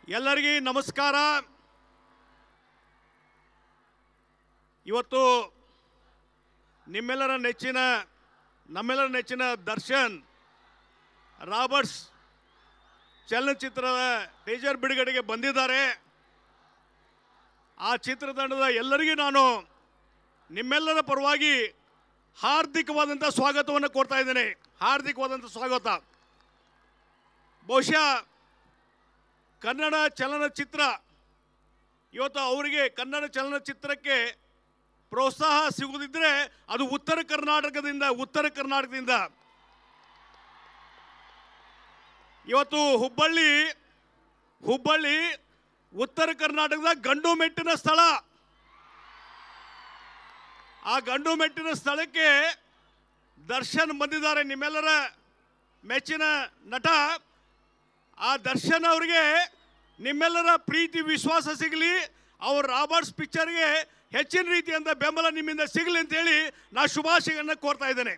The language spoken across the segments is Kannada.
ಎಲ್ಲರಿಗೂ ನಮಸ್ಕಾರ ಇವತ್ತು ನಿಮ್ಮೆಲ್ಲರ ನೆಚ್ಚಿನ ನಮ್ಮೆಲ್ಲರ ನೆಚ್ಚಿನ ದರ್ಶನ್ ರಾಬರ್ಟ್ಸ್ ಚಲನಚಿತ್ರದ ಟೀಜರ್ ಬಿಡುಗಡೆಗೆ ಬಂದಿದ್ದಾರೆ ಆ ಚಿತ್ರತಂಡದ ಎಲ್ಲರಿಗೂ ನಾನು ನಿಮ್ಮೆಲ್ಲರ ಪರವಾಗಿ ಹಾರ್ದಿಕವಾದಂಥ ಸ್ವಾಗತವನ್ನು ಕೊಡ್ತಾ ಇದ್ದೇನೆ ಹಾರ್ದಿಕವಾದಂಥ ಸ್ವಾಗತ ಬಹುಶಃ ಕನ್ನಡ ಚಲನಚಿತ್ರ ಇವತ್ತು ಅವರಿಗೆ ಕನ್ನಡ ಚಲನಚಿತ್ರಕ್ಕೆ ಪ್ರೋತ್ಸಾಹ ಸಿಗುದಿದ್ರೆ ಅದು ಉತ್ತರ ಕರ್ನಾಟಕದಿಂದ ಉತ್ತರ ಕರ್ನಾಟಕದಿಂದ ಇವತ್ತು ಹುಬ್ಬಳ್ಳಿ ಹುಬ್ಬಳ್ಳಿ ಉತ್ತರ ಕರ್ನಾಟಕದ ಗಂಡು ಮೆಟ್ಟಿನ ಸ್ಥಳ ಆ ಗಂಡು ಮೆಟ್ಟಿನ ಸ್ಥಳಕ್ಕೆ ದರ್ಶನ್ ಬಂದಿದ್ದಾರೆ ನಿಮ್ಮೆಲ್ಲರ ಮೆಚ್ಚಿನ ನಟ ಆ ದರ್ಶನ್ ಅವರಿಗೆ ನಿಮ್ಮೆಲ್ಲರ ಪ್ರೀತಿ ವಿಶ್ವಾಸ ಸಿಗಲಿ ಅವ್ರ ರಾಬರ್ಟ್ಸ್ ಪಿಕ್ಚರ್ಗೆ ಹೆಚ್ಚಿನ ರೀತಿಯಿಂದ ಬೆಂಬಲ ನಿಮ್ಮಿಂದ ಸಿಗಲಿ ಅಂತೇಳಿ ನಾ ಶುಭಾಶಯಗಳನ್ನ ಕೋರ್ತಾ ಇದ್ದೇನೆ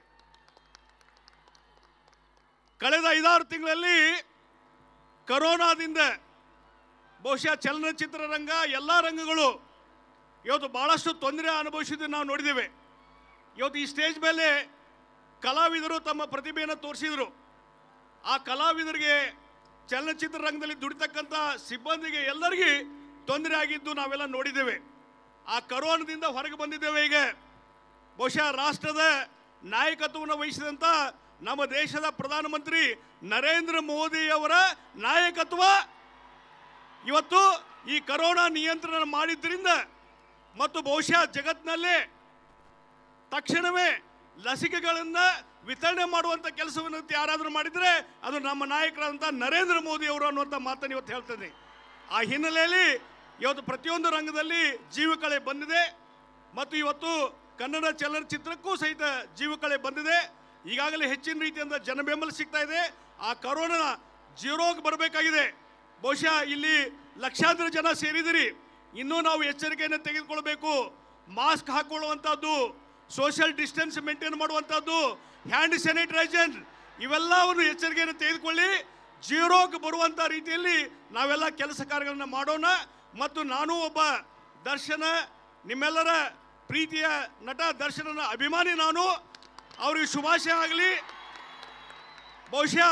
ಕಳೆದ ಐದಾರು ತಿಂಗಳಲ್ಲಿ ಕರೋನಾದಿಂದ ಬಹುಶಃ ಚಲನಚಿತ್ರ ರಂಗ ಎಲ್ಲ ರಂಗಗಳು ಇವತ್ತು ಭಾಳಷ್ಟು ತೊಂದರೆ ಅನುಭವಿಸಿದ್ದು ನಾವು ನೋಡಿದ್ದೇವೆ ಇವತ್ತು ಈ ಸ್ಟೇಜ್ ಮೇಲೆ ಕಲಾವಿದರು ತಮ್ಮ ಪ್ರತಿಭೆಯನ್ನು ತೋರಿಸಿದರು ಆ ಕಲಾವಿದರಿಗೆ ಚಲನಚಿತ್ರ ರಂಗದಲ್ಲಿ ದುಡಿತಕ್ಕಂಥ ಸಿಬ್ಬಂದಿಗೆ ಎಲ್ಲರಿಗೂ ತೊಂದರೆ ಆಗಿದ್ದು ನಾವೆಲ್ಲ ನೋಡಿದ್ದೇವೆ ಆ ಕರೋನಾದಿಂದ ಹೊರಗೆ ಬಂದಿದ್ದೇವೆ ಈಗ ಬಹುಶಃ ರಾಷ್ಟ್ರದ ನಾಯಕತ್ವವನ್ನು ವಹಿಸಿದಂಥ ನಮ್ಮ ದೇಶದ ಪ್ರಧಾನಮಂತ್ರಿ ನರೇಂದ್ರ ಮೋದಿಯವರ ನಾಯಕತ್ವ ಇವತ್ತು ಈ ಕರೋನಾ ನಿಯಂತ್ರಣ ಮಾಡಿದ್ರಿಂದ ಮತ್ತು ಬಹುಶಃ ಜಗತ್ತಿನಲ್ಲೇ ತಕ್ಷಣವೇ ಲಸಿಕೆಗಳನ್ನ ವಿತರಣೆ ಮಾಡುವಂತ ಕೆಲಸವನ್ನು ಯಾರಾದರೂ ಮಾಡಿದ್ರೆ ಅದು ನಮ್ಮ ನಾಯಕರಾದಂಥ ನರೇಂದ್ರ ಮೋದಿ ಅವರು ಅನ್ನುವಂಥ ಮಾತನ್ನು ಇವತ್ತು ಹೇಳ್ತೇನೆ ಆ ಹಿನ್ನೆಲೆಯಲ್ಲಿ ಇವತ್ತು ಪ್ರತಿಯೊಂದು ರಂಗದಲ್ಲಿ ಜೀವಕಳೆ ಬಂದಿದೆ ಮತ್ತು ಇವತ್ತು ಕನ್ನಡ ಚಲನಚಿತ್ರಕ್ಕೂ ಸಹಿತ ಜೀವಕಳೆ ಬಂದಿದೆ ಈಗಾಗಲೇ ಹೆಚ್ಚಿನ ರೀತಿಯಿಂದ ಜನ ಬೆಂಬಲ ಸಿಗ್ತಾ ಇದೆ ಆ ಕರೋನಾ ಜೀರೋಗೆ ಬರಬೇಕಾಗಿದೆ ಬಹುಶಃ ಇಲ್ಲಿ ಲಕ್ಷಾಂತರ ಜನ ಸೇರಿದಿರಿ ಇನ್ನೂ ನಾವು ಎಚ್ಚರಿಕೆಯನ್ನು ತೆಗೆದುಕೊಳ್ಬೇಕು ಮಾಸ್ಕ್ ಹಾಕೊಳ್ಳುವಂಥದ್ದು ಸೋಷಿಯಲ್ ಡಿಸ್ಟೆನ್ಸ್ ಮೇಂಟೈನ್ ಮಾಡುವಂಥದ್ದು ಹ್ಯಾಂಡ್ ಸ್ಯಾನಿಟೈಸರ್ ಇವೆಲ್ಲವನ್ನು ಎಚ್ಚರಿಕೆಯನ್ನು ತೆಗೆದುಕೊಳ್ಳಿ ಜೀರೋಗೆ ಬರುವಂಥ ರೀತಿಯಲ್ಲಿ ನಾವೆಲ್ಲ ಕೆಲಸ ಕಾರ್ಯಗಳನ್ನ ಮಾಡೋಣ ಮತ್ತು ನಾನು ಒಬ್ಬ ದರ್ಶನ ನಿಮ್ಮೆಲ್ಲರ ಪ್ರೀತಿಯ ನಟ ದರ್ಶನನ ಅಭಿಮಾನಿ ನಾನು ಅವ್ರಿಗೆ ಶುಭಾಶಯ ಆಗಲಿ ಬಹುಶಃ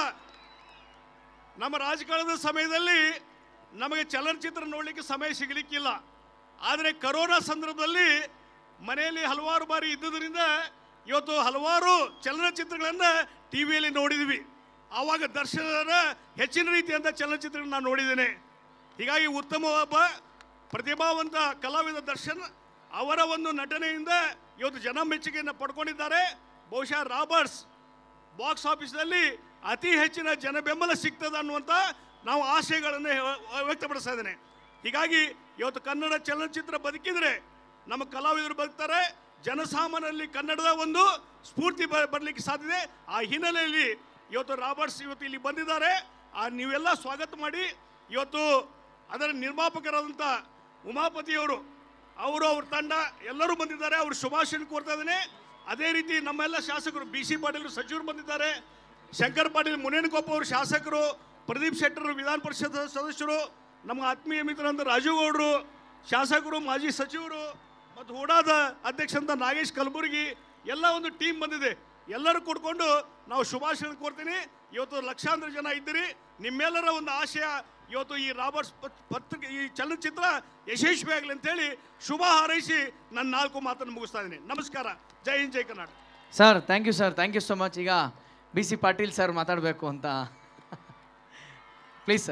ನಮ್ಮ ರಾಜಕಾರಣದ ಸಮಯದಲ್ಲಿ ನಮಗೆ ಚಲನಚಿತ್ರ ನೋಡಲಿಕ್ಕೆ ಸಮಯ ಸಿಗಲಿಕ್ಕಿಲ್ಲ ಆದರೆ ಕರೋನಾ ಸಂದರ್ಭದಲ್ಲಿ ಮನೆಯಲ್ಲಿ ಹಲವಾರು ಬಾರಿ ಇದ್ದುದರಿಂದ ಇವತ್ತು ಹಲವಾರು ಚಲನಚಿತ್ರಗಳನ್ನು ಟಿ ವಿಯಲ್ಲಿ ನೋಡಿದ್ವಿ ಆವಾಗ ದರ್ಶನದ ಹೆಚ್ಚಿನ ರೀತಿಯಂಥ ಚಲನಚಿತ್ರಗಳನ್ನ ನಾನು ನೋಡಿದ್ದೇನೆ ಹೀಗಾಗಿ ಉತ್ತಮ ಒಬ್ಬ ಪ್ರತಿಭಾವಂತ ಕಲಾವಿದ ದರ್ಶನ್ ಅವರ ಒಂದು ನಟನೆಯಿಂದ ಇವತ್ತು ಜನ ಮೆಚ್ಚುಗೆಯನ್ನು ಪಡ್ಕೊಂಡಿದ್ದಾರೆ ಬಹುಶಃ ರಾಬರ್ಟ್ಸ್ ಬಾಕ್ಸ್ ಆಫೀಸ್ನಲ್ಲಿ ಅತಿ ಹೆಚ್ಚಿನ ಜನ ಬೆಂಬಲ ಸಿಗ್ತದೆ ಅನ್ನುವಂಥ ನಾವು ಆಶಯಗಳನ್ನು ಹೇ- ವ್ಯಕ್ತಪಡಿಸ್ತಾ ಇದ್ದೇನೆ ಹೀಗಾಗಿ ಇವತ್ತು ಕನ್ನಡ ಚಲನಚಿತ್ರ ಬದುಕಿದ್ರೆ ನಮ್ಮ ಕಲಾವಿದರು ಬದುಕ್ತಾರೆ ಜನಸಾಮಾನ್ಯರಲ್ಲಿ ಕನ್ನಡದ ಒಂದು ಸ್ಫೂರ್ತಿ ಬ- ಬರಲಿಕ್ಕೆ ಸಾಧ್ಯತೆ ಆ ಹಿನ್ನೆಲೆಯಲ್ಲಿ ಇವತ್ತು ರಾಬರ್ಟ್ಸ್ ಇವತ್ತು ಇಲ್ಲಿ ಬಂದಿದ್ದಾರೆ ಆ ನೀವೆಲ್ಲ ಸ್ವಾಗತ ಮಾಡಿ ಇವತ್ತು ಅದರ ನಿರ್ಮಾಪಕರಾದಂಥ ಉಮಾಪತಿಯವರು ಅವರು ಅವ್ರ ತಂಡ ಎಲ್ಲರೂ ಬಂದಿದ್ದಾರೆ ಅವ್ರ ಶುಭಾಶಯ ಕೋರ್ತಾ ಇದ್ದೇನೆ ಅದೇ ರೀತಿ ನಮ್ಮೆಲ್ಲ ಶಾಸಕರು ಬಿ ಸಿ ಪಾಟೀಲ್ ಸಚಿವರು ಬಂದಿದ್ದಾರೆ ಶಂಕರ್ ಪಾಟೀಲ್ ಮುನೇನಕೊಪ್ಪ ಅವರು ಶಾಸಕರು ಪ್ರದೀಪ್ ಶೆಟ್ಟರು ವಿಧಾನ ಪರಿಷತ್ ಸದಸ್ಯರು ನಮ್ಮ ಆತ್ಮೀಯ ಮಿತ್ರರಂತ ರಾಜು ಗೌಡರು ಶಾಸಕರು ಮಾಜಿ ಸಚಿವರು ಮತ್ತು ಹೂಡಾದ ಅಧ್ಯಕ್ಷ ಅಂತ ನಾಗೇಶ್ ಕಲಬುರ್ಗಿ ಎಲ್ಲ ಒಂದು ಟೀಮ್ ಬಂದಿದೆ ಎಲ್ಲರೂ ಕೂಡ್ಕೊಂಡು ನಾವು ಶುಭಾಶಯ ಕೋರ್ತೀನಿ ಇವತ್ತು ಲಕ್ಷಾಂತರ ಜನ ಇದ್ದೀರಿ ನಿಮ್ಮೆಲ್ಲರ ಒಂದು ಆಶಯ ಇವತ್ತು ಈ ರಾಬರ್ಟ್ಸ್ ಪತ್- ಪತ್ರಿಕೆ ಈ ಚಲನಚಿತ್ರ ಯಶಸ್ವಿ ಆಗಲಿ ಅಂತೇಳಿ ಶುಭ ಹಾರೈಸಿ ನನ್ನ ನಾಲ್ಕು ಮಾತನ್ನು ಮುಗಿಸ್ತಾ ಇದ್ದೀನಿ ನಮಸ್ಕಾರ ಜೈ ಹಿಂದ್ ಜೈ Karnataka sir thank you sir thank you so much ಈಗ ಬಿ ಸಿ ಪಾಟೀಲ್ ಸರ್ ಮಾತಾಡಬೇಕು ಅಂತ ಪ್ಲೀಸ್ ಸರ್